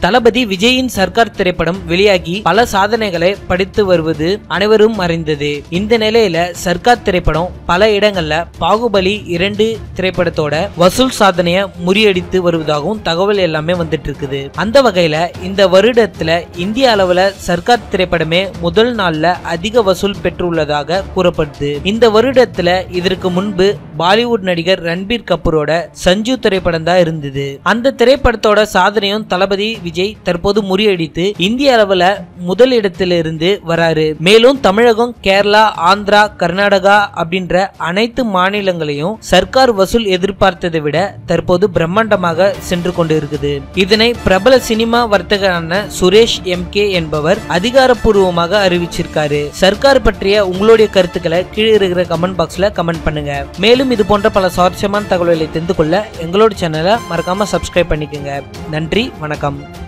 தளபதி விஜயின் சர்க்கார் திரைப்படம் வெளியாகி பல சாதனைகளை படைத்து வருவது அனைவரும் அறிந்தது இந்த நிலையில சர்க்கார் திரைப்படம் பல இடங்கள்ல பாகுபலி இரண்டு திரைப்படத்தோட வசூல் சாதனையை முறியடித்து வருவதாகவும் தகவல் எல்லாமே வந்துட்டு இருக்குது அந்த வகையில இந்த வருடத்துல இந்திய அளவுல சர்க்கார் திரைப்படமே முதல் நாள்ல அதிக வசூல் பெற்றுள்ளதாக கூறப்படுது இந்த வருடத்துல இதற்கு முன்பு பாலிவுட் நடிகர் ரன்பீர் கபூரோட சஞ்சு திரைப்படம் தான் இருந்தது அந்த திரைப்படத்தோட சாதனையும் தளபதி விஜய் தற்போது முறியடித்து இந்திய அளவுல முதல் இடத்திலிருந்து வராரு மேலும் தமிழகம் கேரளா ஆந்திரா கர்நாடகா அப்படின்ற அனைத்து மாநிலங்களையும் சர்க்கார் வசூல் எதிர்பார்த்ததை விட தற்போது பிரம்மாண்டமாக சென்று கொண்டு இருக்குது இதனை பிரபல சினிமா வர்த்தகரான சுரேஷ் எம் கே என்பவர் அதிகாரப்பூர்வமாக அறிவிச்சிருக்காரு சர்க்கார் பற்றிய உங்களுடைய கருத்துக்களை கீழே இருக்கிற கமெண்ட் பாக்ஸ்ல கமெண்ட் பண்ணுங்க மேலும் இது போன்ற பல சுவாரஸ்யமான தகவல்களை தெரிந்து கொள்ள எங்களோட சேனலை மறக்காம சப்ஸ்கிரைப் பண்ணிக்கோங்க நன்றி வணக்கம்